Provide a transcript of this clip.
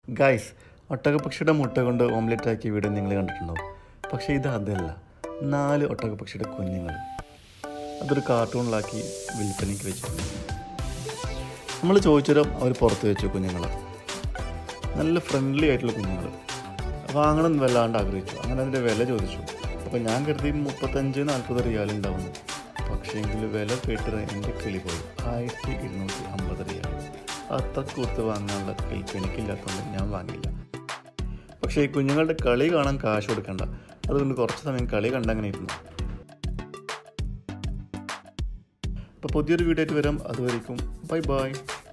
guys ഒട്ടകപ്പക്ഷിയുടെ മുട്ട കൊണ്ട് omelette ആക്കിയ വീഡിയോ നിങ്ങൾ കണ്ടിട്ടുണ്ടോ പക്ഷേ ഇത് അതല്ല നാല് ഒട്ടകപ്പക്ഷിയുടെ കുഞ്ഞുങ്ങൾ അതൊരു കാർട്ടൂണിലാക്കി വിൽപ്പനയ്ക്ക് വെച്ചിട്ടുണ്ട് നമ്മൾ ചോദിച്ചതും അവർ പുറത്ത് വെച്ചു കുഞ്ഞുങ്ങൾ നല്ല ഫ്രണ്ട്ലി ആയിട്ടുള്ള കുഞ്ഞുങ്ങൾ വാങ്ങണം എന്ന് വല്ലാണ്ട് ആഗ്രഹിച്ചു അങ്ങനെ അതിൻ്റെ വില ചോദിച്ചു അപ്പോൾ ഞാൻ കരുതി മുപ്പത്തഞ്ച് നാൽപ്പത് റിയാൽ ഉണ്ടാവുന്നു പക്ഷേ എങ്കിൽ വില കേട്ട് എൻ്റെ കിളി പോയി ആയിരത്തി ഇരുന്നൂറ്റി അമ്പത് റിയാൽ അത്ര കൊടുത്ത് വാങ്ങാനുള്ള കെൽപ്പ് എനിക്കില്ലാത്തതുകൊണ്ട് ഞാൻ വാങ്ങിയില്ല പക്ഷേ ഈ കുഞ്ഞുങ്ങളുടെ കളി കാണാൻ കാശ് കൊടുക്കണ്ട അതുകൊണ്ട് കുറച്ച് സമയം കളി കണ്ടങ്ങനെ ഇരുന്നു അപ്പോൾ പുതിയൊരു വീഡിയോ ആയിട്ട് വരാം അതുവരെയും ബൈ ബൈ